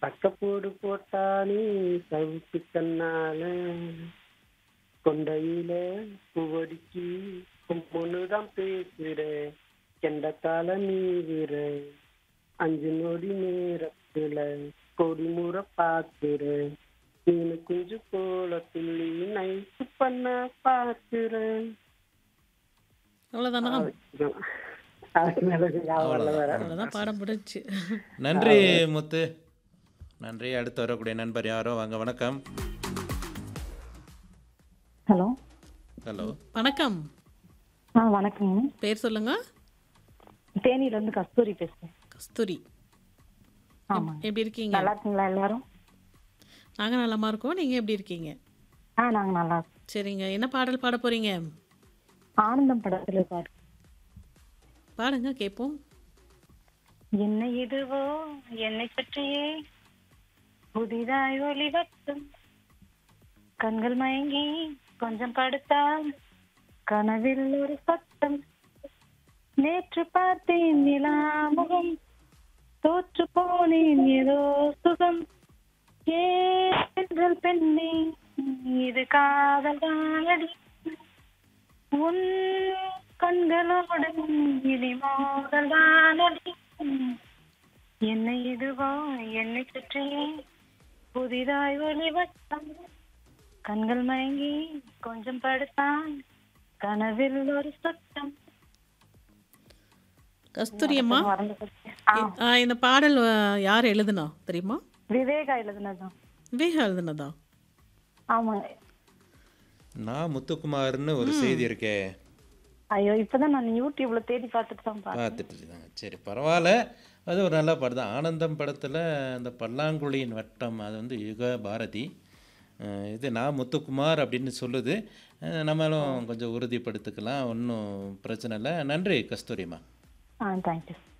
பக்கப்போடு போட்டானே சவுக்கு கண்ணால கொண்டையில பூவடிக்கு பொண்ணுதான் பேசுற கெண்டத்தால நீவிற அஞ்சு நொடி நேரத்துல கொடி முறை பாக்குற நீனு குஞ்சு போல துள்ளி நைட்டு பண்ண பாக்குற அவ்வளோதானா அது மேல ஞாபகம் இல்ல வேற அவ்வளோதான் பாடம் முடிஞ்சுச்சு நன்றி முத்து நன்றி அடுத்து வரக்கூடிய நண்பர் யாரோ வாங்க வணக்கம் ஹலோ ஹலோ வணக்கம் ஆ வணக்கங்க பேர் சொல்லுங்க தேனியில இருந்து கஸ்தூரி பேசுறேன் கஸ்தூரி ஆமாங்க எப்படி இருக்கீங்க நல்லா இருக்கீங்களா எல்லாரும் நாங்க நலமா இருக்கோம் நீங்க எப்படி இருக்கீங்க ஆ நாங்க நல்லா இருக்கோம் சரிங்க என்ன பாடல் பாட போறீங்க ஆனந்தம் படத்துல பாரு பாடுங்க கேட்போம் என்ன இதுவோ என்னை பற்றியே புதிதாய் ஒளிவட்டும் கண்கள் மயங்கி கொஞ்சம் படுத்தால் கனவில் ஒரு சத்தம் நேற்று பார்த்தேன் நிலாமுகம் தோற்று போனேன் ஏதோ சுகம் ஏன்றல் பெண்ணே இது காதல் தானடி உன் கண்களோடு இனி மோதல் தானடி என்னை இதுவோ என்னை சுற்றியே புதிதாய் ஒளிவட்டம் கண்கள் மயங்கி கொஞ்சம் படுத்தான் கனவில் ஒரு சத்தம் கஸ்தூரி அம்மா மறந்து போச்சு. ஆ, ஆ, இந்த பாடல் ஆ, யார் எழுதுனா தெரியுமா விவேகா எழுதுனதுதான் விவேகா எழுதுனதா ஆமாங்க நான் முத்துக்குமார்னு ஒரு செய்தி இருக்கே ஐயோ இப்பதான் நான் யூடியூப்ல தேடி பார்த்துட்டு தான் பார்த்தேன் பார்த்துட்டு இருக்காங்க சரி பரவாயில்ல அது ஒரு நல்ல படம் தான் ஆனந்தம் படத்தில் அந்த பல்லாங்குழியின் வட்டம் அது வந்து யுக பாரதி அஹ் இது நான் முத்துக்குமார் அப்படின்னு சொல்லுது அஹ் நம்மளும் கொஞ்சம் உறுதிப்படுத்திக்கலாம் ஒன்றும் பிரச்சனை இல்லை நன்றி கஸ்தூரிம்மா ஆ தேங்க்யூ